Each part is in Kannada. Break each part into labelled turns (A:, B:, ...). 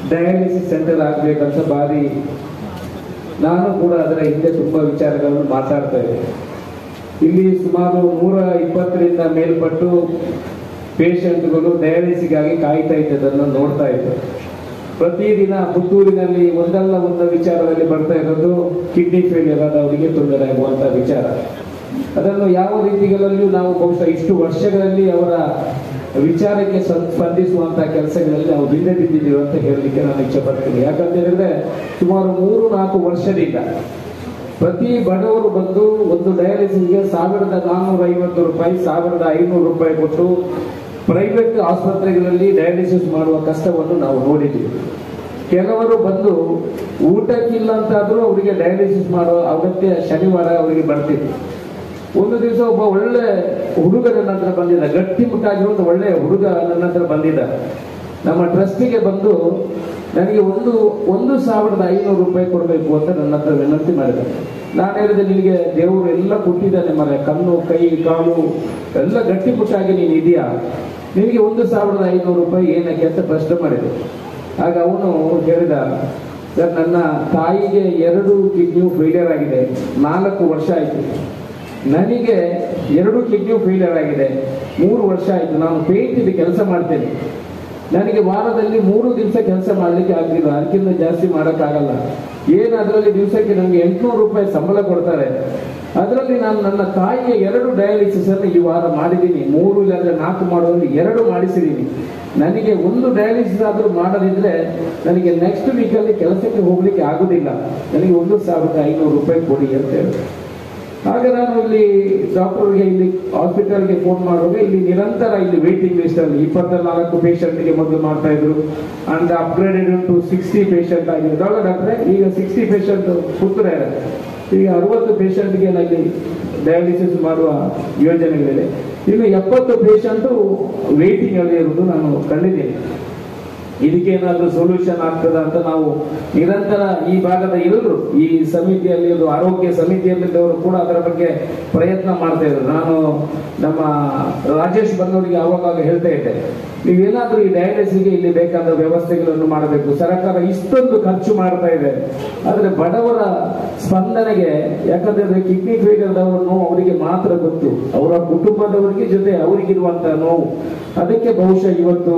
A: ಡಯಾಲಿಸಿಸ್ ಸೆಂಟರ್ ಆಗ್ಬೇಕಂತ ಬಾರಿ ನಾನು ಕೂಡ ಅದರ ಹಿಂದೆ ತುಂಬಾ ವಿಚಾರಗಳನ್ನು ಮಾತಾಡ್ತಾ ಇದ್ದೆ ಇಲ್ಲಿ ಸುಮಾರು ನೂರ ಇಪ್ಪತ್ತರಿಂದ ಮೇಲ್ಪಟ್ಟು ಪೇಷಂಟ್ಗಳು ಡಯಾಲಿಸಿಗಾಗಿ ಕಾಯ್ತಾ ಇದ್ದದನ್ನು ನೋಡ್ತಾ ಇದ್ದರು ಪ್ರತಿದಿನ ಪುತ್ತೂರಿನಲ್ಲಿ ಒಂದಲ್ಲ ಒಂದು ವಿಚಾರದಲ್ಲಿ ಬರ್ತಾ ಇರೋದು ಕಿಡ್ನಿ ಫೇಲಿಯರ್ ಆದವರಿಗೆ ತೊಂದರೆ ಆಗುವಂತ ವಿಚಾರ ಅದನ್ನು ಯಾವ ರೀತಿಗಳಲ್ಲಿಯೂ ನಾವು ಬಹುಶಃ ಇಷ್ಟು ವರ್ಷಗಳಲ್ಲಿ ಅವರ ವಿಚಾರಕ್ಕೆ ಸ್ಪ- ಸ್ಪಂದಿಸುವಂತಹ ಕೆಲಸಗಳಲ್ಲಿ ನಾವು ಹಿಂದೆ ಬಿದ್ದಿದ್ದೀವಿ ಅಂತ ಹೇಳಲಿಕ್ಕೆ ನಾನು ಇಚ್ಛೆ ಪಡ್ತೀನಿ ಯಾಕಂತ ಹೇಳಿದ್ರೆ ಸುಮಾರು ಮೂರು ನಾಲ್ಕು ವರ್ಷದಿಂದ ಪ್ರತಿ ಬಡವರು ಬಂದು ಒಂದು ಡಯಾಲಿಸಿಸ್ಗೆ ಸಾವಿರದ ನಾನ್ನೂರ ಐವತ್ತು ರೂಪಾಯಿ ಸಾವಿರದ ಐನೂರು ರೂಪಾಯಿ ಕೊಟ್ಟು ಪ್ರೈವೇಟ್ ಆಸ್ಪತ್ರೆಗಳಲ್ಲಿ ಡಯಾಲಿಸಿಸ್ ಮಾಡುವ ಕಷ್ಟವನ್ನು ನಾವು ನೋಡಿದ್ದೀವಿ ಕೆಲವರು ಬಂದು ಊಟಕ್ಕಿಲ್ಲ ಅಂತಾದ್ರೂ ಅವರಿಗೆ ಡಯಾಲಿಸಿಸ್ ಮಾಡುವ ಅಗತ್ಯ ಶನಿವಾರ ಅವರಿಗೆ ಬರ್ತಿತ್ತು ಒಂದು ದಿವಸ ಒಬ್ಬ ಒಳ್ಳೆ ಹುಡುಗ ನನ್ನ ಹತ್ರ ಬಂದಿದ್ದ ಗಟ್ಟಿಮುಟ್ಟಾಗಿರೋ ಒಂದು ಒಳ್ಳೆ ಹುಡುಗ ನನ್ನ ಹತ್ರ ಬಂದಿದ್ದ ನಮ್ಮ ಟ್ರಸ್ಟಿಗೆ ಬಂದು ನನಗೆ ಒಂದು ಒಂದು ಸಾವಿರದ ಐನೂರು ರೂಪಾಯಿ ಕೊಡಬೇಕು ಅಂತ ನನ್ನ ಹತ್ರ ವಿನಂತಿ ಮಾಡಿದ ನಾನು ಹೇಳಿದೆ ನಿನಗೆ ದೇವರು ಎಲ್ಲ ಕೊಟ್ಟಿದ್ದಾನೆ ಮರ ಕಣ್ಣು ಕೈ ಕಾಲು ಎಲ್ಲ ಗಟ್ಟಿಮುಟ್ಟಾಗಿ ನೀನು ಇದೆಯಾ ನಿನಗೆ ಒಂದು ಸಾವಿರದ ಐನೂರು ರೂಪಾಯಿ ಏನಕ್ಕೆ ಅಂತ ಪ್ರಶ್ನೆ ಮಾಡಿದೆ ಆಗ ಅವನು ಹೇಳಿದ ಸರ್ ನನ್ನ ತಾಯಿಗೆ ಎರಡು ಕಿಡ್ನಿಯು ಫೇಲಿಯರ್ ಆಗಿದೆ ನಾಲ್ಕು ವರ್ಷ ಆಯಿತು ನನಗೆ ಎರಡು ಕಿಡ್ನಿ ಫೇಲಿಯರ್ ಆಗಿದೆ ಮೂರು ವರ್ಷ ಆಯಿತು ನಾನು ಪೇಂಟ್ ಕೆಲಸ ಮಾಡ್ತೇನೆ ನನಗೆ ವಾರದಲ್ಲಿ ಮೂರು ದಿವಸ ಕೆಲಸ ಮಾಡಲಿಕ್ಕೆ ಆಗಲಿಲ್ಲ ಅದಕ್ಕಿಂತ ಜಾಸ್ತಿ ಮಾಡೋಕ್ಕಾಗಲ್ಲ ಏನು ಅದರಲ್ಲಿ ದಿವಸಕ್ಕೆ ನನಗೆ ಎಂಟುನೂರು ರೂಪಾಯಿ ಸಂಬಳ ಕೊಡ್ತಾರೆ ಅದರಲ್ಲಿ ನಾನು ನನ್ನ ತಾಯಿಯ ಎರಡು ಡಯಾಲಿಸಿಸ್ ಅನ್ನು ಈ ವಾರ ಮಾಡಿದ್ದೀನಿ ಮೂರು ಇಲ್ಲಾಂದ್ರೆ ನಾಲ್ಕು ಮಾಡುವಲ್ಲಿ ಎರಡು ಮಾಡಿಸಿದ್ದೀನಿ ನನಗೆ ಒಂದು ಡಯಾಲಿಸಿಸ್ ಆದರೂ ಮಾಡದಿದ್ರೆ ನನಗೆ ನೆಕ್ಸ್ಟ್ ವೀಕಲ್ಲಿ ಕೆಲಸಕ್ಕೆ ಹೋಗ್ಲಿಕ್ಕೆ ಆಗುದಿಲ್ಲ ನನಗೆ ಒಂದು ಸಾವಿರದ ಐನೂರು ರೂಪಾಯಿ ಕೊಡಿ ಅಂತ ಹೇಳಿದೆ ಆಗ ನಾನು ಇಲ್ಲಿ ಡಾಕ್ಟರ್ಗೆ ಇಲ್ಲಿ ಹಾಸ್ಪಿಟಲ್ಗೆ ಫೋನ್ ಮಾಡುವಾಗ ಇಲ್ಲಿ ನಿರಂತರ ಇಲ್ಲಿ ವೇಟಿಂಗ್ ಲಿಸ್ಟ್ ಅಲ್ಲಿ ಇಪ್ಪತ್ತ ನಾಲ್ಕು ಗೆ ಮೊದಲು ಮಾಡ್ತಾ ಇದ್ರು and upgraded to sixty patient ಆಗಿದೆ ಡಾಕ್ಟರ್ ಡಾಕ್ಟ್ರೆ ಈಗ ಸಿಕ್ಸ್ಟಿ ಪೇಷಂಟ್ ಪುತ್ರ ಈಗ ಅರವತ್ತು ಪೇಷಂಟ್ಗೆ ಇಲ್ಲಿ ಡಯಾಲಿಸಿಸ್ ಮಾಡುವ ಯೋಜನೆಗಳಿದೆ ಇನ್ನು ಎಪ್ಪತ್ತು ಪೇಷಂಟು ವೇಟಿಂಗ್ ಅಲ್ಲಿ ಇರುವುದು ನಾನು ಕಂಡಿದ್ದೇನೆ ಇದಕ್ಕೇನಾದ್ರೂ ಸೊಲ್ಯೂಷನ್ ಆಗ್ತದ ಅಂತ ನಾವು ನಿರಂತರ ಈ ಭಾಗದ ಎಲ್ಲರೂ ಈ ಸಮಿತಿಯಲ್ಲಿ ಒಂದು ಆರೋಗ್ಯ ಸಮಿತಿಯಲ್ಲಿದ್ದವರು ಕೂಡ ಅದರ ಬಗ್ಗೆ ಪ್ರಯತ್ನ ಮಾಡ್ತಾ ಇದ್ರು ನಾನು ನಮ್ಮ ರಾಜೇಶ್ ಬಂದವರಿಗೆ ಅವಾಗ ಹೇಳ್ತಾ ಇದ್ದೆ ನೀವೇನಾದ್ರೂ ಈ ಡಯಾಲಿಸಿಸ್ಗೆ ಇಲ್ಲಿ ಬೇಕಾದ ವ್ಯವಸ್ಥೆಗಳನ್ನು ಮಾಡಬೇಕು ಸರ್ಕಾರ ಇಷ್ಟೊಂದು ಖರ್ಚು ಮಾಡ್ತಾ ಇದೆ ಆದ್ರೆ ಬಡವರ ಸ್ಪಂದನೆಗೆ ಯಾಕಂದ್ರೆ ಕಿಡ್ನಿ ಫೇಲಿಯರ್ದವರ ನೋವು ಅವರಿಗೆ ಮಾತ್ರ ಗೊತ್ತು ಅವರ ಕುಟುಂಬದವರಿಗೆ ಜೊತೆ ಅವರಿಗಿರುವಂತಹ ನೋವು ಅದಕ್ಕೆ ಬಹುಶಃ ಇವತ್ತು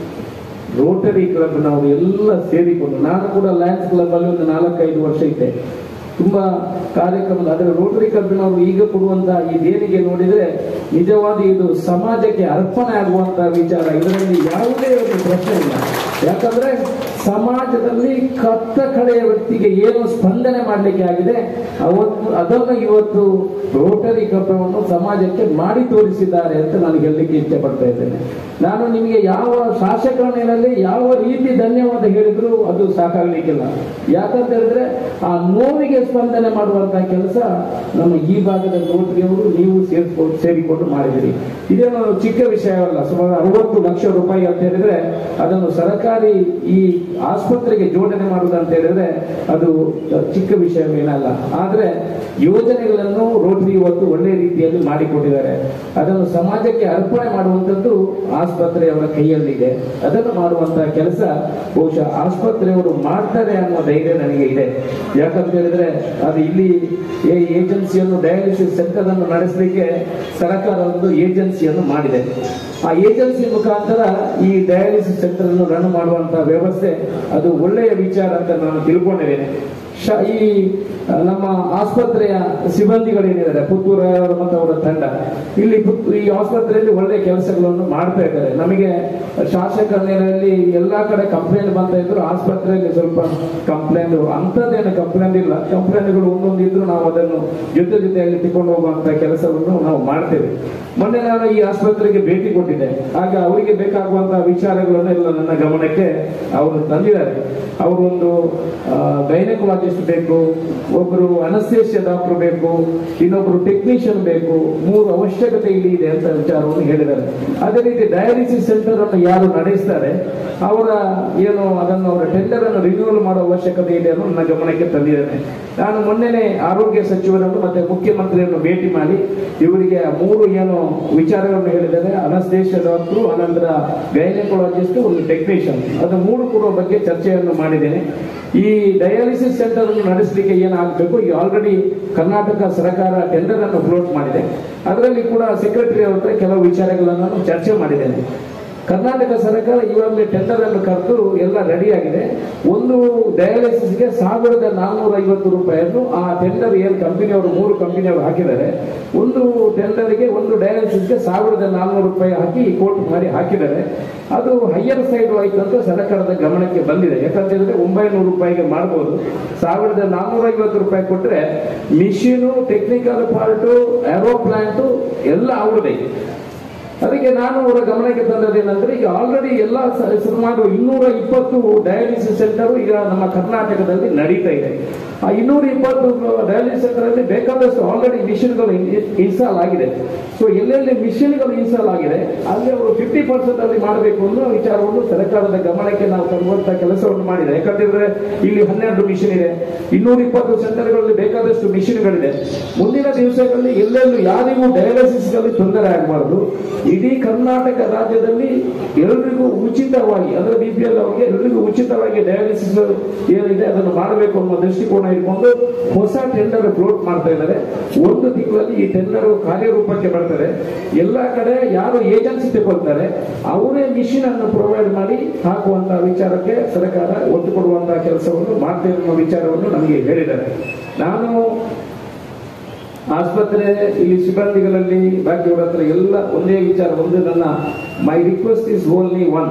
A: ರೋಟರಿ ಕ್ಲಬ್ ನಾವು ಎಲ್ಲ ಸೇರಿಕೊಂಡು ನಾನು ಕೂಡ ಲಯನ್ಸ್ ಕ್ಲಬ್ ಅಲ್ಲಿ ಒಂದು ನಾಲ್ಕೈದು ವರ್ಷ ಇದ್ದೆ ತುಂಬಾ ಕಾರ್ಯಕ್ರಮದ ಅದರ ರೋಟರಿ ಕ್ಲಬ್ನವರು ಈಗ ಕೊಡುವಂತಹ ಈ ದೇಣಿಗೆ ನೋಡಿದ್ರೆ ನಿಜವಾದ ಇದು ಸಮಾಜಕ್ಕೆ ಅರ್ಪಣೆ ಆಗುವಂತಹ ವಿಚಾರ ಇದರಲ್ಲಿ ಯಾವುದೇ ಒಂದು ಪ್ರಶ್ನೆ ಇಲ್ಲ ಯಾಕಂದ್ರೆ ಸಮಾಜದಲ್ಲಿ ಕತ್ತ ಕಡೆಯ ವ್ಯಕ್ತಿಗೆ ಏನು ಸ್ಪಂದನೆ ಮಾಡಲಿಕ್ಕೆ ಆಗಿದೆ ಅವತ್ತು ಅದನ್ನು ಇವತ್ತು ರೋಟರಿ ಕಬ್ಬವನ್ನು ಸಮಾಜಕ್ಕೆ ಮಾಡಿ ತೋರಿಸಿದ್ದಾರೆ ಅಂತ ನಾನು ಹೇಳಲಿಕ್ಕೆ ಇಚ್ಛೆ ಪಡ್ತಾ ಇದ್ದೇನೆ ನಾನು ನಿಮಗೆ ಯಾವ ಶಾಸಕರ ಮೇಲಲ್ಲಿ ಯಾವ ರೀತಿ ಧನ್ಯವಾದ ಹೇಳಿದ್ರು ಅದು ಸಾಕಾಗ್ಲಿಕ್ಕಿಲ್ಲ ಯಾಕಂತ ಹೇಳಿದ್ರೆ ಆ ನೋವಿಗೆ ಸ್ಪಂದನೆ ಮಾಡುವಂತಹ ಕೆಲಸ ನಮ್ಮ ಈ ಭಾಗದ ರೋಟರಿಯವರು ನೀವು ಸೇರಿಸ್ಕೊಂಡು ಸೇರಿಕೊಂಡು ಮಾಡಿದಿರಿ ಇದೇನು ಚಿಕ್ಕ ವಿಷಯವಲ್ಲ ಸುಮಾರು ಅರವತ್ತು ಲಕ್ಷ ರೂಪಾಯಿ ಅಂತ ಹೇಳಿದ್ರೆ ಅದನ್ನು ಸರ್ಕಾರಿ ಈ ಆಸ್ಪತ್ರೆಗೆ ಜೋಡಣೆ ಮಾಡುವುದು ಅಂತ ಹೇಳಿದ್ರೆ ಅದು ಚಿಕ್ಕ ವಿಷಯವೇನಲ್ಲ ಆದ್ರೆ ಯೋಜನೆಗಳನ್ನು ರೋಟರಿ ಇವತ್ತು ಒಳ್ಳೆ ರೀತಿಯಲ್ಲಿ ಮಾಡಿಕೊಟ್ಟಿದ್ದಾರೆ ಅದನ್ನು ಸಮಾಜಕ್ಕೆ ಅರ್ಪಣೆ ಮಾಡುವಂತದ್ದು ಆಸ್ಪತ್ರೆಯವರ ಕೈಯಲ್ಲಿದೆ ಅದನ್ನು ಮಾಡುವಂತಹ ಕೆಲಸ ಬಹುಶಃ ಆಸ್ಪತ್ರೆಯವರು ಮಾಡ್ತಾರೆ ಅನ್ನೋ ಧೈರ್ಯ ನನಗೆ ಇದೆ ಯಾಕಂತ ಹೇಳಿದ್ರೆ ಅದು ಇಲ್ಲಿ ಏಜೆನ್ಸಿಯನ್ನು ಡಯಾಲಿಸಿಸ್ ಸೆಂಟರ್ ಅನ್ನು ನಡೆಸಲಿಕ್ಕೆ ಸರ್ಕಾರ ಒಂದು ಏಜೆನ್ಸಿಯನ್ನು ಮಾಡಿದೆ ಆ ಏಜೆನ್ಸಿ ಮುಖಾಂತರ ಈ ಡಯಾಲಿಸಿಸ್ ಸೆಂಟರ್ ಅನ್ನು ರನ್ ಮಾಡುವಂತಹ ವ್ಯವಸ್ಥೆ ಅದು ಒಳ್ಳೆಯ ವಿಚಾರ ಅಂತ ನಾನು ತಿಳ್ಕೊಂಡಿದ್ದೇನೆ ಶ- ಈ ಆ, ನಮ್ಮ ಆಸ್ಪತ್ರೆಯ ಸಿಬ್ಬಂದಿಗಳೇನಿದ್ದಾರೆ ಪುತ್ತೂರ ಮತ್ತು ಅವರ ತಂಡ ಇಲ್ಲಿ ಪುತ್- ಈ ಆಸ್ಪತ್ರೆಯಲ್ಲಿ ಒಳ್ಳೆ ಕೆಲಸಗಳನ್ನು ಮಾಡ್ತಾ ಇದ್ದಾರೆ ನಮಗೆ ಶಾಸಕರಲ್ಲಿ ಎಲ್ಲಾ ಕಡೆ ಕಂಪ್ಲೇಂಟ್ ಬಂತ ಇದ್ರು ಆಸ್ಪತ್ರೆಯಲ್ಲಿ ಸ್ವಲ್ಪ ಕಂಪ್ಲೇಂಟ್ ಅಂಥದ್ದೇನು ಕಂಪ್ಲೇಂಟ್ ಇಲ್ಲ ಕಂಪ್ಲೇಂಟ್ಗಳು ಒಂದೊಂದು ಇದ್ರು ನಾವು ಅದನ್ನು ಜೊತೆ ಜೊತೆಯಲ್ಲಿ ತಗೊಂಡು ಹೋಗುವಂತ ಕೆಲಸವನ್ನು ನಾವು ಮಾಡ್ತೇವೆ ಮೊನ್ನೆ ನಾನು ಈ ಆಸ್ಪತ್ರೆಗೆ ಭೇಟಿ ಕೊಟ್ಟಿದ್ದೆ ಆಗ ಅವರಿಗೆ ಬೇಕಾಗುವಂತಹ ವಿಚಾರಗಳನ್ನು ಎಲ್ಲ ನನ್ನ ಗಮನಕ್ಕೆ ಅವರು ತಂದಿದ್ದಾರೆ ಅವರು ಒಂದು ಗೈನಕಾಲಜಿಸ್ಟ್ ಗೈನಕಾಲಜಿಸ್ಟ್ ಬೇಕು ಒಬ್ಬರು ಅನಸ್ತೇಷಿಯ ಡಾಕ್ಟರ್ ಬೇಕು ಇನ್ನೊಬ್ರು ಟೆಕ್ನಿಷಿಯನ್ ಬೇಕು ಮೂರು ಅವಶ್ಯಕತೆ ಇಲ್ಲಿ ಇದೆ ಅಂತ ವಿಚಾರವನ್ನು ಹೇಳಿದ್ದಾರೆ ಅದೇ ರೀತಿ ಡಯಾಲಿಸಿಸ್ ಸೆಂಟರ್ ಅನ್ನು ಯಾರು ನಡೆಸ್ತಾರೆ ಅವರ ಏನು ಅದನ್ನು ಅವರ ಟೆಂಡರ್ ಅನ್ನು ರಿನ್ಯೂವಲ್ ಮಾಡೋ ಅವಶ್ಯಕತೆ ಇದೆ ಅನ್ನೋ ನನ್ನ ಗಮನಕ್ಕೆ ತಂದಿದ್ದೇನೆ ನಾನು ಮೊನ್ನೆನೆ ಆರೋಗ್ಯ ಸಚಿವರನ್ನು ಮತ್ತೆ ಮುಖ್ಯಮಂತ್ರಿಯನ್ನು ಭೇಟಿ ಮಾಡಿ ಇವರಿಗೆ ಆ ಮೂರು ಏನು ವಿಚಾರಗಳನ್ನು ಹೇಳಿದ್ದಾರೆ ಅನಸ್ತೇಷಿಯ ಡಾಕ್ಟರ್ ಅನಂತರ ಗೈನಕಾಲಜಿಸ್ಟ್ ಒಂದು ಟೆಕ್ನಿಷಿಯನ್ ಅದು ಮೂರು ಕೊಡುವ ಬಗ್ಗೆ ಚರ್ಚೆಯನ್ನು ಮಾಡಿದ್ದೇನೆ ಈ ಡಯಾಲಿಸಿಸ್ ಸೆಂಟರ್ ಅನ್ನು ನಡೆಸಲಿಕ್ಕೆ ಏನಾಗಬೇಕು ಈ ಆಲ್ರೆಡಿ ಕರ್ನಾಟಕ ಸರ್ಕಾರ ಟೆಂಡರ್ ಅನ್ನು ಫ್ಲೋಟ್ ಮಾಡಿದೆ ಅದರಲ್ಲಿ ಕೂಡ ಸೆಕ್ರೆಟರಿ ಅವ್ರ ಹತ್ರ ಕೆಲವು ವಿಚಾರಗಳನ್ನು ನಾನು ಚರ್ಚೆ ಮಾಡಿದ್ದೇನೆ ಕರ್ನಾಟಕ ಸರ್ಕಾರ ಇವಾಗಲೇ ಟೆಂಡರ್ ಅನ್ನು ಕರೆದು ಎಲ್ಲ ರೆಡಿ ಆಗಿದೆ ಒಂದು ಡಯಾಲಿಸಿಸ್ಗೆ ಸಾವಿರದ ನಾನ್ನೂರ ಐವತ್ತು ರೂಪಾಯಿಯನ್ನು ಆ ಟೆಂಡರ್ ಏನು ಕಂಪನಿಯವರು ಮೂರು ಕಂಪನಿಯವರು ಹಾಕಿದ್ದಾರೆ ಒಂದು ಟೆಂಡರ್ಗೆ ಒಂದು ಡಯಾಲಿಸಿಸ್ಗೆ ಸಾವಿರದ ನಾನ್ನೂರು ರೂಪಾಯಿ ಹಾಕಿ ಕೋರ್ಟ್ ಮಾಡಿ ಹಾಕಿದ್ದಾರೆ ಅದು ಹೈಯರ್ ಸೈಡ್ ಆಯ್ತು ಅಂತ ಸರ್ಕಾರದ ಗಮನಕ್ಕೆ ಬಂದಿದೆ ಯಾಕಂತ ಹೇಳಿದ್ರೆ ಒಂಬೈನೂರು ರೂಪಾಯಿಗೆ ಮಾಡ್ಬೋದು ಸಾವಿರದ ನಾನ್ನೂರ ಐವತ್ತು ರೂಪಾಯಿ ಕೊಟ್ಟರೆ machine technical part RO plant ಎಲ್ಲ ಅವ್ರದೇ ಅದಕ್ಕೆ ನಾನು ಅವರ ಗಮನಕ್ಕೆ ತಂದದ್ದೇನೆಂದ್ರೆ ಈಗ ಆಲ್ರೆಡಿ ಎಲ್ಲ ಸ- ಸುಮಾರು ಇನ್ನೂರ ಇಪ್ಪತ್ತು ಡಯಾಲಿಸಿಸ್ ಸೆಂಟರ್ ಈಗ ನಮ್ಮ ಕರ್ನಾಟಕದಲ್ಲಿ ನಡೀತಾ ಇದೆ ಆ ಇನ್ನೂರ ಇಪ್ಪತ್ತು ಡಯಾಲಿಸಿಸ್ ಸೆಂಟರ್ ಅಲ್ಲಿ ಬೇಕಾದಷ್ಟು ಆಲ್ರೆಡಿ ಮಿಷಿನ್ಗಳು ಇನ್ಸ್ಟಾಲ್ ಆಗಿದೆ ಸೊ ಎಲ್ಲೆಲ್ಲಿ ಮಿಷಿನ್ಗಳು ಇನ್ಸ್ಟಾಲ್ ಆಗಿದೆ ಅಲ್ಲಿ ಅವರು ಫಿಫ್ಟಿ ಪರ್ಸೆಂಟ್ ಅಲ್ಲಿ ಮಾಡಬೇಕು ಅನ್ನೋ ವಿಚಾರವನ್ನು ಸರ್ಕಾರದ ಗಮನಕ್ಕೆ ನಾವು ತರುವಂತ ಕೆಲಸವನ್ನು ಮಾಡಿದೆ ಯಾಕಂತಂದ್ರೆ ಇಲ್ಲಿ ಹನ್ನೆರಡು ಮಿಷಿನ್ ಇದೆ ಇನ್ನೂರ ಇಪ್ಪತ್ತು ಸೆಂಟರ್ಗಳಲ್ಲಿ ಬೇಕಾದಷ್ಟು ಮಿಷಿನ್ಗಳಿದೆ ಮುಂದಿನ ದಿವಸಗಳಲ್ಲಿ ಎಲ್ಲೆಲ್ಲೂ ಯಾರಿಗೂ ಡಯಾಲಿಸಿಸ್ಗಳಲ್ಲಿ ತೊಂದರೆ ಆಗಬಾರದು ಇಡೀ ಕರ್ನಾಟಕ ರಾಜ್ಯದಲ್ಲಿ ಎಲ್ಲರಿಗೂ ಉಚಿತವಾಗಿ ಅಂದ್ರೆ ಬಿ ಪಿ ಎಲ್ ಅವರಿಗೆ ಎಲ್ಲರಿಗೂ ಉಚಿತವಾಗಿ ಡಯಾಲಿಸಿಸ್ ಏನಿದೆ ಅದನ್ನು ಮಾಡಬೇಕು ಅನ್ನೋ ದೃಷ್ಟಿಕೋನ ಇಟ್ಕೊಂಡು ಹೊಸ ಟೆಂಡರ್ ಫ್ಲೋಟ್ ಮಾಡ್ತಾ ಇದ್ದಾರೆ ಒಂದು ತಿಂಗಳಲ್ಲಿ ಈ ಟೆಂಡರ್ ಕಾರ್ಯರೂಪಕ್ಕೆ ಬರ್ತದೆ ಎಲ್ಲಾ ಕಡೆ ಯಾರು ಏಜೆನ್ಸಿ ತಗೊಳ್ತಾರೆ ಅವರೇ ಮಿಷಿನ್ ಅನ್ನು ಪ್ರೊವೈಡ್ ಮಾಡಿ ಹಾಕುವಂತಹ ವಿಚಾರಕ್ಕೆ ಸರ್ಕಾರ ಒತ್ತು ಕೊಡುವಂತಹ ಕೆಲಸವನ್ನು ಮಾಡ್ತೇವೆ ಅನ್ನೋ ವಿಚಾರವನ್ನು ನಮಗೆ ಹೇಳಿದ್ದಾರೆ ನಾನು ಆಸ್ಪತ್ರೆ ಇಲ್ಲಿ ಸಿಬ್ಬಂದಿಗಳಲ್ಲಿ ಬಾಕಿಯವರ ಹತ್ರ ಎಲ್ಲ ಒಂದೇ ವಿಚಾರ ಒಂದು ನನ್ನ my request is only one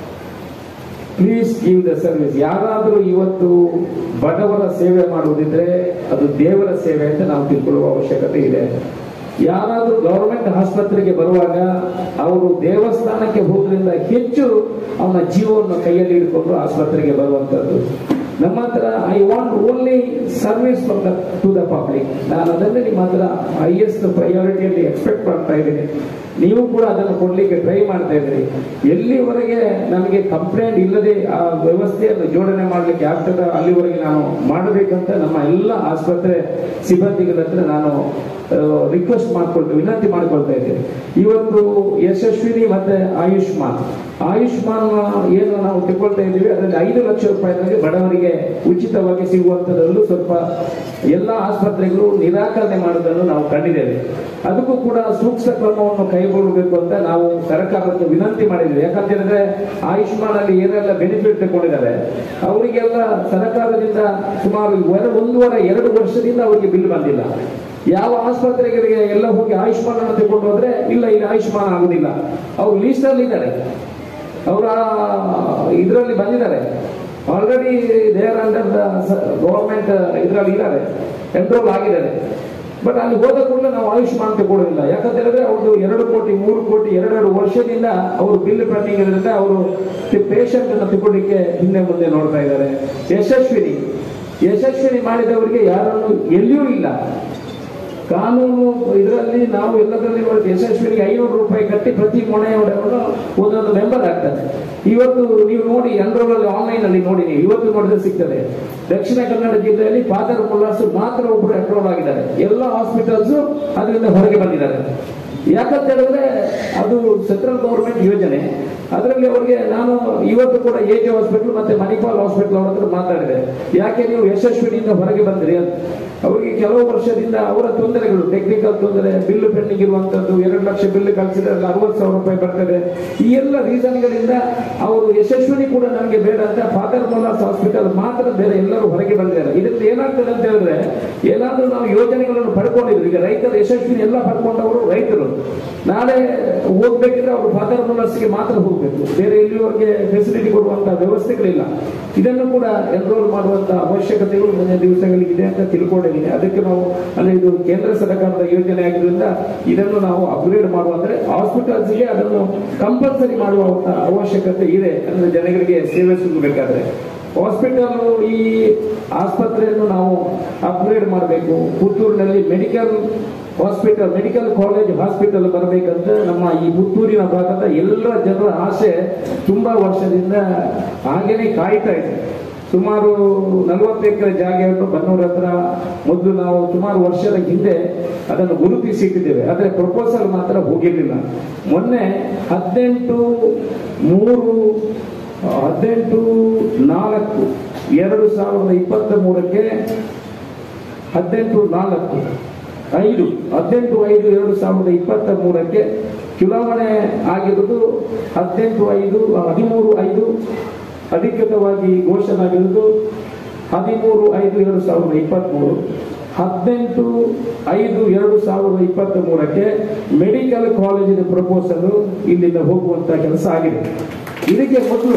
A: please give the service ಯಾರಾದರೂ ಇವತ್ತು ಬಡವರ ಸೇವೆ ಮಾಡುವುದಿದ್ರೆ ಅದು ದೇವರ ಸೇವೆ ಅಂತ ನಾವು ತಿಳ್ಕೊಳ್ಳುವ ಅವಶ್ಯಕತೆ ಇದೆ ಯಾರಾದರೂ ಗವರ್ಮೆಂಟ್ ಆಸ್ಪತ್ರೆಗೆ ಬರುವಾಗ ಅವರು ದೇವಸ್ಥಾನಕ್ಕೆ ಹೋದ್ರಿಂದ ಹೆಚ್ಚು ಅವನ ಜೀವವನ್ನು ಕೈಯಲ್ಲಿ ಹಿಡ್ಕೊಂಡು ಆಸ್ಪತ್ರೆಗೆ ಬರುವಂತದ್ದು ನಮ್ಮ ಹತ್ರ I want only service from the to the public ನಾನು ಅದನ್ನೇ ನಿಮ್ಮ ಹತ್ರ ಹೈಯೆಸ್ಟ್ ಪ್ರಯಾರಿಟಿಯಲ್ಲಿ ಎಕ್ಸ್ಪೆಕ್ಟ್ ಮಾಡ್ತಾ ಇದ್ದೀನಿ ನೀವು ಕೂಡ ಅದನ್ನು ಕೊಡ್ಲಿಕ್ಕೆ ಟ್ರೈ ಮಾಡ್ತಾ ಇದ್ದೀರಿ ಎಲ್ಲಿವರೆಗೆ ನಮಗೆ ಕಂಪ್ಲೇಂಟ್ ಇಲ್ಲದೆ ಆ ವ್ಯವಸ್ಥೆಯನ್ನು ಜೋಡಣೆ ಮಾಡಲಿಕ್ಕೆ ಆಗ್ತದ ಅಲ್ಲಿವರೆಗೆ ನಾನು ಮಾಡಬೇಕಂತ ನಮ್ಮ ಎಲ್ಲ ಆಸ್ಪತ್ರೆ ಸಿಬ್ಬಂದಿಗಳ ಹತ್ರ ನಾನು ರಿಕ್ವೆಸ್ಟ್ ಮಾಡ್ಕೊಳ್ತೇವೆ ವಿನಂತಿ ಮಾಡ್ಕೊಳ್ತಾ ಇದ್ದೇವೆ ಇವತ್ತು ಯಶಸ್ವಿನಿ ಮತ್ತೆ ಆಯುಷ್ಮಾನ್ ಆಯುಷ್ಮಾನ್ ಏನು ನಾವು ತಗೊಳ್ತಾ ಇದ್ದೀವಿ ಅದರಲ್ಲಿ ಐದು ಲಕ್ಷ ರೂಪಾಯಿಗಳಿಗೆ ಬಡವರಿಗೆ ಉಚಿತವಾಗಿ ಸಿಗುವಂತದರಲ್ಲೂ ಸ್ವಲ್ಪ ಎಲ್ಲ ಆಸ್ಪತ್ರೆಗಳು ನಿರಾಕರಣೆ ಮಾಡುವುದನ್ನು ನಾವು ಕಂಡಿದ್ದೇವೆ ಅದಕ್ಕೂ ಕೂಡ ಸೂಕ್ತ ಕ್ರಮವನ್ನು ಕೈಗೊಳ್ಳಬೇಕು ಅಂತ ನಾವು ಸರ್ಕಾರಕ್ಕೆ ವಿನಂತಿ ಮಾಡಿದ್ದೇವೆ ಯಾಕಂತ ಹೇಳಿದ್ರೆ ಆಯುಷ್ಮಾನ್ ಅಲ್ಲಿ ಏನೆಲ್ಲ ಬೆನಿಫಿಟ್ ತಗೊಂಡಿದ್ದಾರೆ ಅವರಿಗೆಲ್ಲ ಸರ್ಕಾರದಿಂದ ಸುಮಾರು ಒಂದು- ಒಂದೂವರೆ ಎರಡು ವರ್ಷದಿಂದ ಅವರಿಗೆ ಬಿಲ್ ಬಂದಿಲ್ಲ ಯಾವ ಆಸ್ಪತ್ರೆಗಳಿಗೆ ಎಲ್ಲ ಹೋಗಿ ಆಯುಷ್ಮಾನ್ ಅನ್ನು ತಗೊಂಡು ಹೋದ್ರೆ ಇಲ್ಲ ಇಲ್ಲಿ ಆಯುಷ್ಮಾನ್ ಆಗುದಿಲ್ಲ ಅವ್ರು ಲೀಸ್ಟ್ ಅಲ್ಲಿ ಇದ್ದಾರೆ ಅವರ ಇದರಲ್ಲಿ ಬಂದಿದ್ದಾರೆ ಆಲ್ರೆಡಿ ದೇರ್ ಅಂಡರ್ ಗವರ್ಮೆಂಟ್ ಇದರಲ್ಲಿ ಇದ್ದಾರೆ ಎನ್ರೋಲ್ ಆಗಿದ್ದಾರೆ ಬಟ್ ಅಲ್ಲಿ ಹೋದ ಕೂಡಲೇ ನಾವು ಆಯುಷ್ಮಾನ್ ತಗೊಳ್ಳೋದಿಲ್ಲ ಯಾಕಂತ ಹೇಳಿದ್ರೆ ಅವ್ರದ್ದು ಎರಡು ಕೋಟಿ ಮೂರು ಕೋಟಿ ಎರಡೆರಡು ವರ್ಷದಿಂದ ಅವರು ಬಿಲ್ ಪೆಂಡಿಂಗ್ ಇರೋದ್ರಿಂದ ಅವರು ಪೇಷಂಟ್ ಅನ್ನು ತಗೊಳ್ಳಿಕ್ಕೆ ಹಿಂದೆ ಮುಂದೆ ನೋಡ್ತಾ ಇದ್ದಾರೆ ಯಶಸ್ವಿನಿ ಯಶಸ್ವಿನಿ ಮಾಡಿದವರಿಗೆ ಯಾರನ್ನು ಎಲ್ಲಿಯೂ ಇಲ್ಲ ಕಾನೂನು ಇದರಲ್ಲಿ ನಾವು ಎಲ್ಲದರಲ್ಲಿ ನೋಡಿ ಯಶಸ್ವಿನಿಗೆ ಐನೂರು ರೂಪಾಯಿ ಕಟ್ಟಿ ಪ್ರತಿ ಮೊನೆಯವರನ್ನು ಒಂದೊಂದು ಮೆಂಬರ್ ಆಗ್ತಾರೆ ಇವತ್ತು ನೀವು ನೋಡಿ ಎನ್ರೋಲಲ್ಲಿ ಆನ್ಲೈನ್ ಅಲ್ಲಿ ನೋಡಿ ನೀವು ಇವತ್ತು ನೋಡಿದ್ರೆ ಸಿಗ್ತದೆ ದಕ್ಷಿಣ ಕನ್ನಡ ಜಿಲ್ಲೆಯಲ್ಲಿ ಫಾದರ್ ಮುಲ್ಲಾಸ್ ಮಾತ್ರ ಒಬ್ಬರು ಎನ್ರೋಲ್ ಆಗಿದ್ದಾರೆ ಎಲ್ಲ ಹಾಸ್ಪಿಟಲ್ಸ್ ಅದರಿಂದ ಹೊರಗೆ ಬಂದಿದ್ದಾರೆ ಯಾಕಂತ ಹೇಳಿದ್ರೆ ಅದು ಸೆಂಟ್ರಲ್ ಗೌರ್ಮೆಂಟ್ ಯೋಜನೆ ಅದರಲ್ಲಿ ಅವರಿಗೆ ನಾನು ಇವತ್ತು ಕೂಡ ಎ ಜೆ ಹಾಸ್ಪಿಟಲ್ ಮತ್ತೆ ಮಣಿಪಾಲ್ ಹಾಸ್ಪಿಟಲ್ ಅವ್ರ ಹತ್ರ ಮಾತಾಡಿದೆ ಯಾಕೆ ನೀವು ಯಶಸ್ವಿನಿಯಿಂದ ಹೊರಗೆ ಬಂದ್ರಿ ಅಂತ ಅವರಿಗೆ ಕೆಲವು ವರ್ಷದಿಂದ ಅವರ ತೊಂದರೆಗಳು ಟೆಕ್ನಿಕಲ್ ತೊಂದರೆ ಬಿಲ್ ಪೆಂಡಿಂಗ್ ಇರುವಂತದ್ದು ಎರಡು ಲಕ್ಷ ಬಿಲ್ ಕಳಿಸಿದ್ರೆ ಅರವತ್ತು ಸಾವಿರ ರೂಪಾಯಿ ಬರ್ತದೆ ಈ ಎಲ್ಲ ರೀಸನ್ಗಳಿಂದ ಅವರು ಯಶಸ್ವಿನಿ ಕೂಡ ನನಗೆ ಬೇಡ ಅಂತ ಫಾದರ್ ಮೊಲಾಸ್ ಹಾಸ್ಪಿಟಲ್ ಮಾತ್ರ ಬೇರೆ ಎಲ್ಲರೂ ಹೊರಗೆ ಬಂದಿದ್ದಾರೆ ಇದರಿಂದ ಏನಾಗ್ತದೆ ಅಂತ ಹೇಳಿದ್ರೆ ಏನಾದ್ರೂ ನಾವು ಯೋಜನೆಗಳನ್ನು ಪಡ್ಕೊಂಡಿದ್ರು ಈಗ ರೈತರು ಯಶಸ್ವಿನಿ ಎಲ್ಲ ಪಡ್ಕೊಂಡವರು ರೈತರು ನಾಳೆ ಹೋಗ್ಬೇಕಿದ್ರೆ ಅವರು ಫಾದರ್ ಮೊಲಾಸ್ಗೆ ಮಾತ್ರ ಹೋಗ್ಬೇಕು ಬೇರೆ ಎಲ್ಲಿವರೆಗೆ ಫೆಸಿಲಿಟಿ ಕೊಡುವಂತಹ ವ್ಯವಸ್ಥೆಗಳಿಲ್ಲ ಇದನ್ನು ಕೂಡ ಎನ್ರೋಲ್ ಮಾಡುವಂತ ಅವಶ್ಯಕತೆಗಳು ಮುಂದಿನ ದಿವಸಗಳಿಗೆ ಇದೆ ಅಂತ ತಿಳ್ಕೊಂಡಿದ್ದೀನಿ ಅದಕ್ಕೆ ನಾವು ಅಂದ್ರೆ ಇದು ಕೇಂದ್ರ ಸರ್ಕಾರದ ಯೋಜನೆ ಆಗಿರೋದ್ರಿಂದ ಇದನ್ನು ನಾವು ಅಪ್ಗ್ರೇಡ್ ಮಾಡುವ ಅಂದ್ರೆ ಹಾಸ್ಪಿಟಲ್ಸ್ಗೆ ಅದನ್ನು ಕಂಪಲ್ಸರಿ ಮಾಡುವ ಅವಶ್ಯಕತೆ ಇದೆ ಅಂದ್ರೆ ಜನಗಳಿಗೆ ಸೇವೆ ಸಿಗಬೇಕಾದ್ರೆ ಹಾಸ್ಪಿಟಲ್ ಈ ಆಸ್ಪತ್ರೆಯನ್ನು ನಾವು ಅಪ್ಗ್ರೇಡ್ ಮಾಡಬೇಕು ಪುತ್ತೂರಿನಲ್ಲಿ medical hospital medical college hospital ಬರಬೇಕಂತ ನಮ್ಮ ಈ ಪುತ್ತೂರಿನ ಭಾಗದ ಎಲ್ಲ ಜನರ ಆಸೆ ತುಂಬಾ ವರ್ಷದಿಂದ ಹಾಗೇನೆ ಕಾಯ್ತಾ ಇದೆ ಸುಮಾರು ನಲವತ್ತು ಎಕರೆ ಜಾಗೆಯನ್ನು ಬನ್ನೂರ ಹತ್ರ ಮೊದಲು ನಾವು ಸುಮಾರು ವರ್ಷದ ಹಿಂದೆ ಅದನ್ನು ಗುರುತಿಸಿಟ್ಟಿದ್ದೇವೆ ಆದರೆ ಪ್ರಪೋಸಲ್ ಮಾತ್ರ ಹೋಗಿರಲಿಲ್ಲ ಮೊನ್ನೆ ಹದಿನೆಂಟು ಮೂರು ಹದಿನೆಂಟು ನಾಲ್ಕು ಎರಡು ಸಾವಿರದ ಇಪ್ಪತ್ತ ಮೂರಕ್ಕೆ ಹದಿನೆಂಟು ನಾಲ್ಕು ಐದು ಹದಿನೆಂಟು ಐದು ಎರಡು ಸಾವಿರದ ಇಪ್ಪತ್ತ ಮೂರಕ್ಕೆ ಚುನಾವಣೆ ಆಗಿರುವುದು ಹದಿನೆಂಟು ಐದು ಹದಿಮೂರು ಐದು ಅಧಿಕೃತವಾಗಿ ಘೋಷಣೆ ಆಗಿರುವುದು ಹದಿಮೂರು ಐದು ಎರಡು ಸಾವಿರದ ಇಪ್ಪತ್ತ್ಮೂರು ಹದಿನೆಂಟು ಐದು ಎರಡು ಸಾವಿರದ ಇಪ್ಪತ್ತ ಮೂರಕ್ಕೆ ಮೆಡಿಕಲ್ ಕಾಲೇಜಿನ ಪ್ರಪೋಸಲ್ ಇಲ್ಲಿಂದ ಹೋಗುವಂತ ಕೆಲಸ ಆಗಿದೆ ಇದಕ್ಕೆ ಮೊದಲು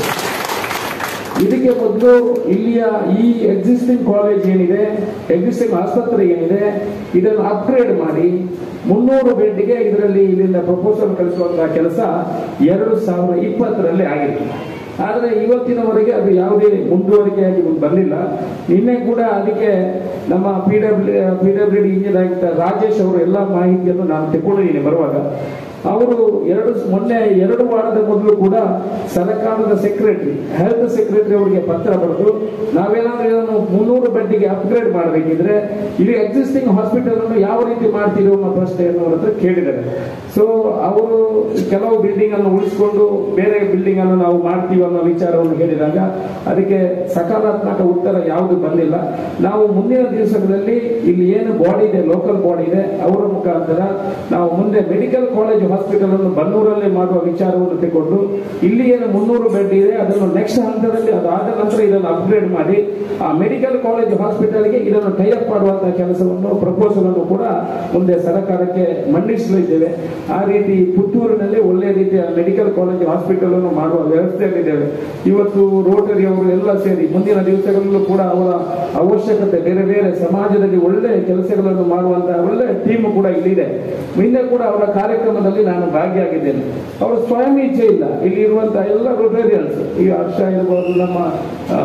A: ಇದಕ್ಕೆ ಮೊದಲು ಇಲ್ಲಿಯ ಈ ಎಕ್ಸಿಸ್ಟಿಂಗ್ ಕಾಲೇಜ್ ಏನಿದೆ ಎಕ್ಸಿಸ್ಟಿಂಗ್ ಆಸ್ಪತ್ರೆ ಏನಿದೆ ಇದನ್ನು ಅಪ್ಗ್ರೇಡ್ ಮಾಡಿ ಮುನ್ನೂರು ಬೆಡ್ಗೆ ಇದರಲ್ಲಿ ಇಲ್ಲಿಂದ ಪ್ರಪೋಸಲ್ ಕಳಿಸುವಂತಹ ಕೆಲಸ ಎರಡು ಸಾವಿರದ ಇಪ್ಪತ್ತರಲ್ಲಿ ಆಗಿದೆ ಆದರೆ ಇವತ್ತಿನವರೆಗೆ ಅದು ಯಾವುದೇ ಮುಂದುವರಿಕೆಯಾಗಿ ಬಂದಿಲ್ಲ ನಿನ್ನೆ ಕೂಡ ಅದಕ್ಕೆ ನಮ್ಮ P W P W D engineer ಆಗಿದ್ದ ರಾಜೇಶ್ ಅವರು ಎಲ್ಲ ಮಾಹಿತಿಯನ್ನು ನಾನು ತಗೊಂಡಿದ್ದೀನಿ ಬರುವಾಗ ಅವರು ಎರಡು ಮೊನ್ನೆ ಎರಡು ವಾರದ ಮೊದಲು ಕೂಡ ಸರ್ಕಾರದ ಸೆಕ್ರೆಟರಿ ಹೆಲ್ತ್ ಸೆಕ್ರೆಟರಿ ಅವರಿಗೆ ಪತ್ರ ಬರೆದು ನಾವೇನಾದ್ರೂ ಇದನ್ನು ಮುನ್ನೂರು ಬೆಡ್ಗೆ ಅಪ್ಗ್ರೇಡ್ ಮಾಡಬೇಕಿದ್ರೆ ಇಲ್ಲಿ ಎಕ್ಸಿಸ್ಟಿಂಗ್ ಹಾಸ್ಪಿಟಲ್ ಅನ್ನು ಯಾವ ರೀತಿ ಮಾಡ್ತೀರಿ ಅನ್ನೋ ಪ್ರಶ್ನೆಯನ್ನು ಅವ್ರ ಹತ್ರ ಕೇಳಿದ್ದಾರೆ ಸೊ ಅವರು ಕೆಲವು ಬಿಲ್ಡಿಂಗ್ ಅನ್ನು ಉಳಿಸಿಕೊಂಡು ಬೇರೆ ಬಿಲ್ಡಿಂಗ್ ಅನ್ನು ನಾವು ಮಾಡ್ತೀವಿ ಅನ್ನೋ ವಿಚಾರವನ್ನು ಹೇಳಿದಾಗ ಅದಕ್ಕೆ ಸಕಾರಾತ್ಮಕ ಉತ್ತರ ಯಾವುದು ಬಂದಿಲ್ಲ ನಾವು ಮುಂದಿನ ದಿವಸಗಳಲ್ಲಿ ಇಲ್ಲಿ ಏನು ಬಾಡಿ ಇದೆ ಲೋಕಲ್ ಬಾಡಿ ಇದೆ ಅವರ ಮುಖಾಂತರ ನಾವು ಮುಂದೆ ಮೆಡಿಕಲ್ ಕಾಲೇಜ್ ಹಾಸ್ಪಿಟಲ್ ಅನ್ನು ಬನ್ನೂರಲ್ಲಿ ಮಾಡುವ ವಿಚಾರವನ್ನು ತಗೊಂಡು ಇಲ್ಲಿ ಏನು ಮುನ್ನೂರು ಬೆಡ್ ಇದೆ ಅದನ್ನು ನೆಕ್ಸ್ಟ್ ಹಂತದಲ್ಲಿ ಅದಾದ ನಂತರ ಇದನ್ನು ಅಪ್ಗ್ರೇಡ್ ಮಾಡಿ ಆ ಮೆಡಿಕಲ್ ಕಾಲೇಜ್ ಹಾಸ್ಪಿಟಲ್ಗೆ ಇದನ್ನು ಟೈಅಪ್ ಮಾಡುವಂತಹ ಕೆಲಸವನ್ನು ಪ್ರಪೋಸಲ್ ಅನ್ನು ಕೂಡ ಮುಂದೆ ಸರ್ಕಾರಕ್ಕೆ ಮಂಡಿಸಲಿದ್ದೇವೆ ಆ ರೀತಿ ಪುತ್ತೂರಿನಲ್ಲಿ ಒಳ್ಳೆಯ ರೀತಿಯ ಮೆಡಿಕಲ್ ಕಾಲೇಜ್ ಹಾಸ್ಪಿಟಲ್ ಅನ್ನು ಮಾಡುವ ವ್ಯವಸ್ಥೆಯಲ್ಲಿದ್ದೇವೆ ಇವತ್ತು ರೋಟರಿ ಅವರು ಎಲ್ಲ ಸೇರಿ ಮುಂದಿನ ದಿವಸಗಳಲ್ಲೂ ಕೂಡ ಅವರ ಅವಶ್ಯಕತೆ ಬೇರೆ ಬೇರೆ ಸಮಾಜದಲ್ಲಿ ಒಳ್ಳೆ ಕೆಲಸಗಳನ್ನು ಮಾಡುವಂತಹ ಒಳ್ಳೆ ಟೀಮ್ ಕೂಡ ಇಲ್ಲಿದೆ ಹಿಂದೆ ಕೂಡ ಅವರ ಕಾರ್ಯಕ್ರಮದಲ್ಲಿ ನಾನು ಭಾಗಿಯಾಗಿದ್ದೇನೆ ಅವರು ಸ್ವಯಂ ಇಚ್ಛೆ ಇಲ್ಲ ಇಲ್ಲಿ ಇರುವಂತಹ ಎಲ್ಲ ರೋಟೇರಿಯನ್ಸ್ ಈ ಹರ್ಷ ಇರ್ಬೋದು ನಮ್ಮ ಆ,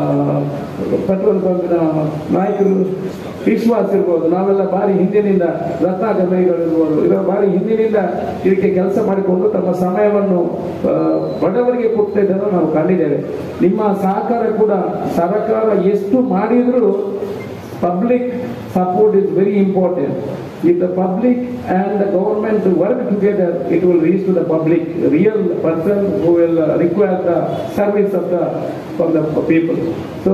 A: ಪೆಟ್ರೋಲ್ ಬಂಕ್ನ ನಾಯಕರು ವಿಶ್ವಾಸ್ ಇರ್ಬೋದು ನಾವೆಲ್ಲ ಬಾರಿ ಹಿಂದಿನಿಂದ ರತ್ನಾಗಮೈಗಳು ಇರ್ಬೋದು ಇವರ ಬಾರಿ ಹಿಂದಿನಿಂದ ಇದಕ್ಕೆ ಕೆಲಸ ಮಾಡಿಕೊಂಡು ತಮ್ಮ ಸಮಯವನ್ನು ಆ, ಬಡವರಿಗೆ ಕೊಟ್ಟಿದ್ದನ್ನು ನಾವು ಕಂಡಿದ್ದೇವೆ ನಿಮ್ಮ ಸಹಕಾರ ಕೂಡ ಸರ್ಕಾರ ಎಷ್ಟು ಮಾಡಿದರೂ public support is very important. If the public and the government work together, it will reach to the public, real person who will uh, require the service of the from the people. So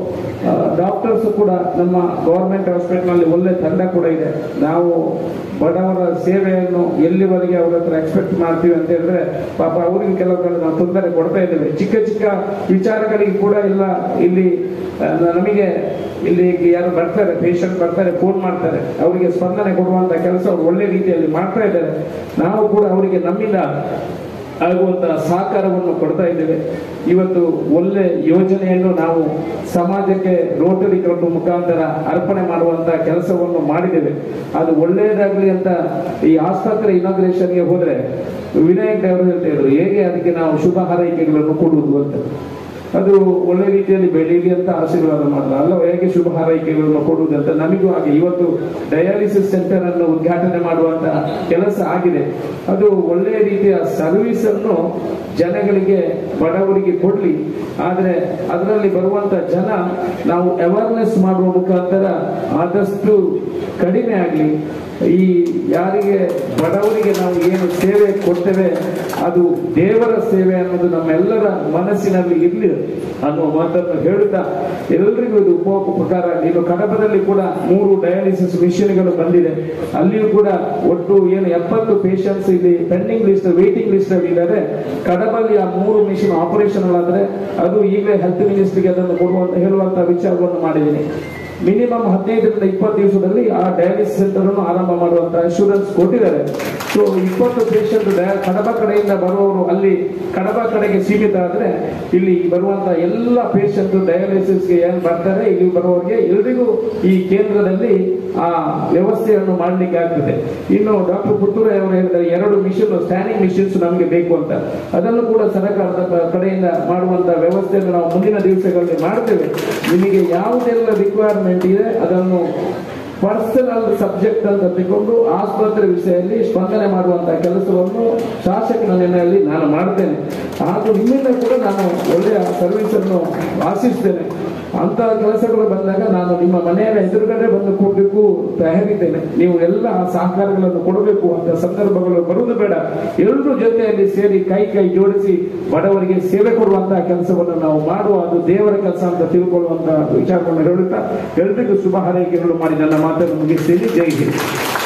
A: doctors ಕೂಡ ನಮ್ಮ ಗೌರ್ಮೆಂಟ್ ಹಾಸ್ಪಿಟಲ್ನಲ್ಲಿ ಒಳ್ಳೆ ತಂಡ ಕೂಡ ಇದೆ ನಾವು ಬಡವರ ಸೇವೆಯನ್ನು ಎಲ್ಲಿವರೆಗೆ ಅವ್ರ ಹತ್ರ ಎಕ್ಸ್ಪೆಕ್ಟ್ ಮಾಡ್ತೀವಿ ಅಂತ ಹೇಳಿದ್ರೆ ಪಾಪ ಅವ್ರಿಗೆ ಕೆಲವು ಕಡೆ ನಾವು ತೊಂದರೆ ಕೊಡ್ತಾ ಇದ್ದೇವೆ ಚಿಕ್ಕ ಚಿಕ್ಕ ವಿಚಾರಗಳಿಗೆ ಕೂಡ ಎಲ್ಲ ಇಲ್ಲಿ ಆ, ನಮಗೆ ಇಲ್ಲಿ ಯಾರು ಬರ್ತಾರೆ ಪೇಷಂಟ್ ಬರ್ತಾರೆ ಫೋನ್ ಮಾಡ್ತಾರೆ ಅವರಿಗೆ ಸ್ಪಂದನೆ ಕೊಡುವಂತ ಕೆಲಸ ಅವ್ರು ಒಳ್ಳೆ ರೀತಿಯಲ್ಲಿ ಮಾಡ್ತಾ ಇದ್ದಾರೆ ನಾವು ಕೂಡ ಅವರಿಗೆ ನಮ್ಮಿಂದ ಆಗುವಂತಹ ಸಹಕಾರವನ್ನು ಕೊಡ್ತಾ ಇದ್ದೇವೆ ಇವತ್ತು ಒಳ್ಳೆ ಯೋಜನೆಯನ್ನು ನಾವು ಸಮಾಜಕ್ಕೆ ರೋಟರಿ ಕ್ಲಬ್ ಮುಖಾಂತರ ಅರ್ಪಣೆ ಮಾಡುವಂತಹ ಕೆಲಸವನ್ನು ಮಾಡಿದ್ದೇವೆ ಅದು ಒಳ್ಳೆಯದಾಗ್ಲಿ ಅಂತ ಈ ಆಸ್ಪತ್ರೆ ಇನಾಗ್ರೇಷನ್ಗೆ ಹೋದ್ರೆ ವಿನಾಯಕ್ ಅವರು ಹೇಳ್ತಾ ಇದ್ರು ಹೇಗೆ ಅದಕ್ಕೆ ನಾವು ಶುಭ ಹಾರೈಕೆಗಳನ್ನು ಕೊಡುವುದು ಅಂತ ಅದು ಒಳ್ಳೆ ರೀತಿಯಲ್ಲಿ ಬೆಳೀಲಿ ಅಂತ ಆಶೀರ್ವಾದ ಮಾಡಿದ ಅಲ್ಲ ಹೇಗೆ ಶುಭ ಹಾರೈಕೆಗಳನ್ನು ಕೊಡುವುದಂತ ನಮಗೂ ಹಾಗೆ ಇವತ್ತು ಡಯಾಲಿಸಿಸ್ ಸೆಂಟರ್ ಅನ್ನು ಉದ್ಘಾಟನೆ ಮಾಡುವಂತ ಕೆಲಸ ಆಗಿದೆ ಅದು ಒಳ್ಳೆಯ ರೀತಿಯ ಸರ್ವಿಸ್ ಅನ್ನು ಜನಗಳಿಗೆ ಬಡವರಿಗೆ ಕೊಡ್ಲಿ ಆದ್ರೆ ಅದರಲ್ಲಿ ಬರುವಂತ ಜನ ನಾವು ಅವೇರ್ನೆಸ್ ಮಾಡುವ ಮುಖಾಂತರ ಆದಷ್ಟು ಕಡಿಮೆ ಆಗಲಿ ಈ ಯಾರಿಗೆ ಬಡವರಿಗೆ ನಾವು ಏನು ಸೇವೆ ಕೊಡ್ತೇವೆ ಅದು ದೇವರ ಸೇವೆ ಅನ್ನೋದು ನಮ್ಮೆಲ್ಲರ ಮನಸ್ಸಿನಲ್ಲಿ ಇರಲಿ ಅನ್ನುವ ಮಾತನ್ನು ಹೇಳುತ್ತಾ ಎಲ್ಲರಿಗೂ ಇದು ಉಪಕಾರ ಇನ್ನು ಕಡಬದಲ್ಲಿ ಕೂಡ ಮೂರು ಡಯಾಲಿಸಿಸ್ ಮಿಷನ್ಗಳು ಬಂದಿದೆ ಅಲ್ಲಿಯೂ ಕೂಡ ಒಟ್ಟು ಏನು ಎಪ್ಪತ್ತು ಪೇಷಂಟ್ಸ್ ಇಲ್ಲಿ ಪೆಂಡಿಂಗ್ ಲಿಸ್ಟ್ ವೇಟಿಂಗ್ ಲಿಸ್ಟ್ ಅಲ್ಲಿ ಇದ್ದಾರೆ ಕಡಬಲ್ಲಿ ಆ ಮೂರು ಮಿಷನ್ ಆಪರೇಷನ್ ಆದ್ರೆ ಅದು ಈಗಲೇ ಹೆಲ್ತ್ ಮಿನಿಸ್ಟ್ರಿಗೆ ಅದನ್ನು ಕೊಡುವಂತ ಹೇಳುವಂತ ವಿಚಾರವನ್ನು ಮಾಡಿದ್ದೀನಿ ಮಿನಿಮಮ್ ಹದಿನೈದರಿಂದ ಇಪ್ಪತ್ತು ದಿವಸದಲ್ಲಿ ಆ ಡಯಾಲಿಸಿಸ್ ಸೆಂಟರ್ ಅನ್ನು ಆರಂಭ ಮಾಡುವಂತ ಅಶ್ಯೂರೆನ್ಸ್ ಕೊಟ್ಟಿದ್ದಾರೆ ಸೊ ಇಪ್ಪತ್ತು ಪೇಷಂಟ್ ಕಡಬ ಕಡೆಯಿಂದ ಬರುವವರು ಅಲ್ಲಿ ಕಡಬ ಕಡೆಗೆ ಸೀಮಿತ ಆದ್ರೆ ಇಲ್ಲಿ ಬರುವಂತ ಎಲ್ಲ ಪೇಷಂಟ್ ಡಯಾಲಿಸಿಸ್ಗೆ ಏನ್ ಬರ್ತಾರೆ ಇಲ್ಲಿ ಬರುವವರಿಗೆ ಎಲ್ರಿಗೂ ಈ ಕೇಂದ್ರದಲ್ಲಿ ಆ ವ್ಯವಸ್ಥೆಯನ್ನು ಮಾಡಲಿಕ್ಕೆ ಆಗ್ತದೆ ಇನ್ನು ಡಾಕ್ಟರ್ ಪುತ್ತೂರ ಅವರು ಹೇಳಿದ್ದಾರೆ ಎರಡು ಮಿಷನ್ ಸ್ಟ್ಯಾಂಡಿಂಗ್ ಮಿಷನ್ಸ್ ನಮಗೆ ಬೇಕು ಅಂತ ಅದನ್ನು ಕೂಡ ಸರ್ಕಾರದ ಕ- ಕಡೆಯಿಂದ ಮಾಡುವಂತ ವ್ಯವಸ್ಥೆಯನ್ನು ನಾವು ಮುಂದಿನ ದಿವಸಗಳಲ್ಲಿ ಮಾಡ್ತೇವೆ ನಿಮಗೆ ಯಾವುದೆಲ್ಲ ರಿಕ್ವೈರ್ಮೆಂಟ್ ಇದೆ ಅದನ್ನು ಪರ್ಸನಲ್ ಸಬ್ಜೆಕ್ಟ್ ಅಂತ ತಗೊಂಡು ಆಸ್ಪತ್ರೆ ವಿಷಯದಲ್ಲಿ ಸ್ಪಂದನೆ ಮಾಡುವಂತಹ ಕೆಲಸವನ್ನು ಶಾಸಕನ ನೆಲೆಯಲ್ಲಿ ನಾನು ಮಾಡ್ತೇನೆ ಹಾಗೂ ನಿಮ್ಮಿಂದ ಕೂಡ ನಾನು ಒಳ್ಳೆಯ ಸರ್ವಿಸ್ ಅನ್ನು ಆಶಿಸ್ತೇನೆ ಅಂತ ಕೆಲಸಗಳು ಬಂದಾಗ ನಾನು ನಿಮ್ಮ ಮನೆಯ ಎದುರುಗಡೆ ಬಂದು ಕೊಡಬೇಕು ತಯಾರಿದ್ದೇನೆ ನೀವು ಎಲ್ಲ ಸಹಕಾರಗಳನ್ನು ಕೊಡಬೇಕು ಅಂತ ಸಂದರ್ಭಗಳು ಬರುವುದು ಬೇಡ ಎಲ್ಲರೂ ಜೊತೆಯಲ್ಲಿ ಸೇರಿ ಕೈ ಕೈ ಜೋಡಿಸಿ ಬಡವರಿಗೆ ಸೇವೆ ಕೊಡುವಂತಹ ಕೆಲಸವನ್ನು ನಾವು ಮಾಡುವ ಅದು ದೇವರ ಕೆಲಸ ಅಂತ ತಿಳ್ಕೊಳ್ಳುವಂತಹ ವಿಚಾರವನ್ನು ಹೇಳುತ್ತಾ ಎಲ್ರಿಗೂ ಶುಭ ಹಾರೈಕೆಗಳು ಮಾಡಿ ನನ್ನ ಮಾತನ್ನು ಮುಗಿಸ್ತೇನೆ ಜೈ ಹಿಂದ್